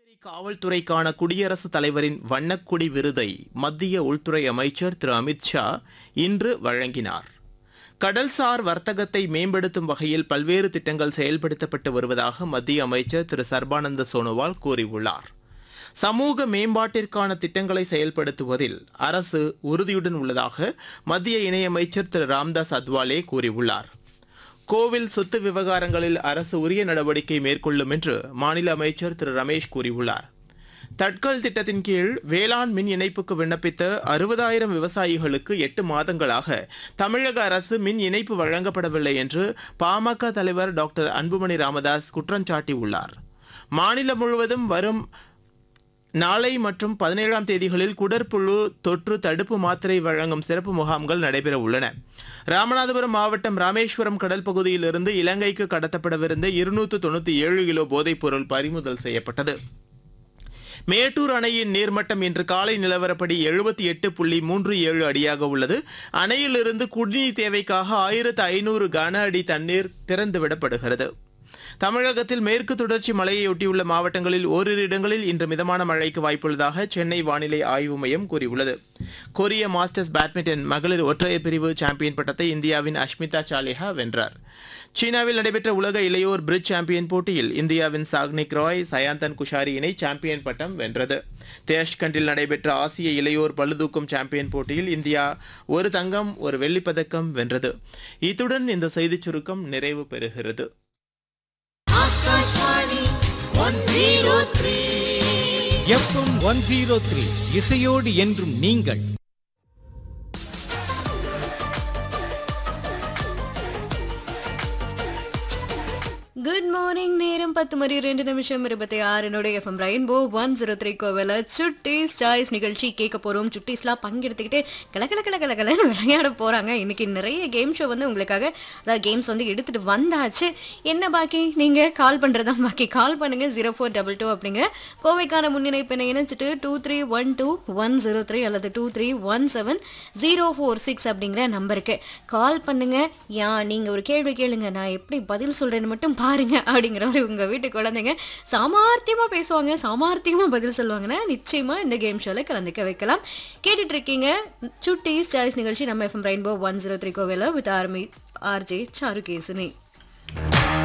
காவல்துறைக்கான குடியரசுத் தலைவரின் வண்ணக்குடி விருதை மத்திய உள்துறை அமைச்சர் திரு அமித் ஷா இன்று வழங்கினார் கடல்சார் வர்த்தகத்தை மேம்படுத்தும் வகையில் பல்வேறு திட்டங்கள் செயல்படுத்தப்பட்டு வருவதாக மத்திய அமைச்சர் திரு சர்பானந்த சோனோவால் கூறியுள்ளார் சமூக மேம்பாட்டிற்கான திட்டங்களை செயல்படுத்துவதில் அரசு உறுதியுடன் உள்ளதாக மத்திய இணையமைச்சர் திரு ராம்தாஸ் அத்வாலே கூறியுள்ளார் கோவில் சொத்து விவகாரங்களில் அரசு உரிய நடவடிக்கை மேற்கொள்ளும் என்று மாநில அமைச்சர் திரு ரமேஷ் கூறியுள்ளார் தட்கல் திட்டத்தின் கீழ் வேளாண் மின் இணைப்புக்கு விண்ணப்பித்த அறுபதாயிரம் விவசாயிகளுக்கு எட்டு மாதங்களாக தமிழக அரசு மின் இணைப்பு வழங்கப்படவில்லை என்று பாமக தலைவர் டாக்டர் அன்புமணி ராமதாஸ் குற்றம் சாட்டியுள்ளார் மாநிலம் முழுவதும் வரும் நாளை மற்றும் பதினேழாம் தேதிகளில் குடற்புழு தொற்று தடுப்பு மாத்திரை வழங்கும் சிறப்பு முகாம்கள் நடைபெற உள்ளன ராமநாதபுரம் மாவட்டம் ராமேஸ்வரம் கடல் பகுதியிலிருந்து இலங்கைக்கு கடத்தப்படவிருந்த இருநூற்று தொண்ணூற்றி ஏழு கிலோ போதைப் பொருள் பறிமுதல் செய்யப்பட்டது மேட்டூர் அணையின் நீர்மட்டம் இன்று காலை நிலவரப்படி எழுபத்தி எட்டு புள்ளி மூன்று ஏழு அடியாக உள்ளது அணையிலிருந்து குடிநீர் தேவைக்காக ஆயிரத்து ஐநூறு கன அடி தண்ணீர் திறந்துவிடப்படுகிறது தமிழகத்தில் மேற்கு தொடர்ச்சி மலையையொட்டியுள்ள மாவட்டங்களில் ஓரிரு இடங்களில் இன்று மிதமான மழைக்கு வாய்ப்புள்ளதாக சென்னை வானிலை ஆய்வு மையம் கூறியுள்ளது கொரிய மாஸ்டர்ஸ் பேட்மிண்டன் மகளிர் ஒற்றையர் பிரிவு சாம்பியன் பட்டத்தை இந்தியாவின் அஷ்மிதா சாலிஹா வென்றார் சீனாவில் நடைபெற்ற உலக இளையோர் பிரிட்ஜ் சாம்பியன் போட்டியில் இந்தியாவின் சாக்னிக் ராய் சயாந்தன் குஷாரி இணை சாம்பியன் பட்டம் வென்றது தேஷ்கண்டில் நடைபெற்ற ஆசிய இளையோர் பளுதூக்கும் சாம்பியன் போட்டியில் இந்தியா ஒரு தங்கம் ஒரு வெள்ளிப் பதக்கம் வென்றது இத்துடன் இந்த செய்திச் சுருக்கம் நிறைவு பெறுகிறது Akashvani one zero three FM one zero three இசையோடு என்றும் நீங்கள் குட் மார்னிங் நேரம் பத்து மணி ரெண்டு நிமிஷம் இருபத்தி ஆறுனுடைய FM rainbow one zero three கோவில சுட்டீஸ் சாய்ஸ் நிகழ்ச்சி கேட்க போகிறோம் சுட்டீஸ்லாம் பங்கெடுத்துக்கிட்டு கலக்கல கல கல கலன்னு விளையாட போகிறாங்க இன்னைக்கு நிறைய கேம் ஷோ வந்து உங்களுக்காக அதாவது கேம்ஸ் வந்து எடுத்துகிட்டு வந்தாச்சு என்ன பாக்கி நீங்கள் கால் பண்ணுறது தான் பாக்கி கால் பண்ணுங்கள் ஜீரோ ஃபோர் டபுள் டூ அப்படிங்கிற கோவைக்கான முன்னிணைப்பினை இணைச்சிட்டு two three one two one zero three அல்லது two three one seven zero four six அப்படிங்கிற நம்பருக்கு கால் பண்ணுங்க யா நீங்கள் ஒரு கேள்வி கேளுங்க நான் எப்படி பதில் சொல்கிறேன்னு மட்டும் பாருங்க அப்படிங்கிற மாதிரி உங்கள் வீட்டு குழந்தைங்க சாமர்த்தியமாக பேசுவாங்க சாமர்த்தியமாக பதில் சொல்லுவாங்கன்னா நிச்சயமாக இந்த கேம் ஷோவில் கலந்துக்க வைக்கலாம் கேட்டுட்டு இருக்கீங்க சுட்டீஸ் சாய்ஸ் நிகழ்ச்சி நம்ம FM rainbow one zero three கோவில வித் ஆர்மி ஆர்ஜே சாருகேசினி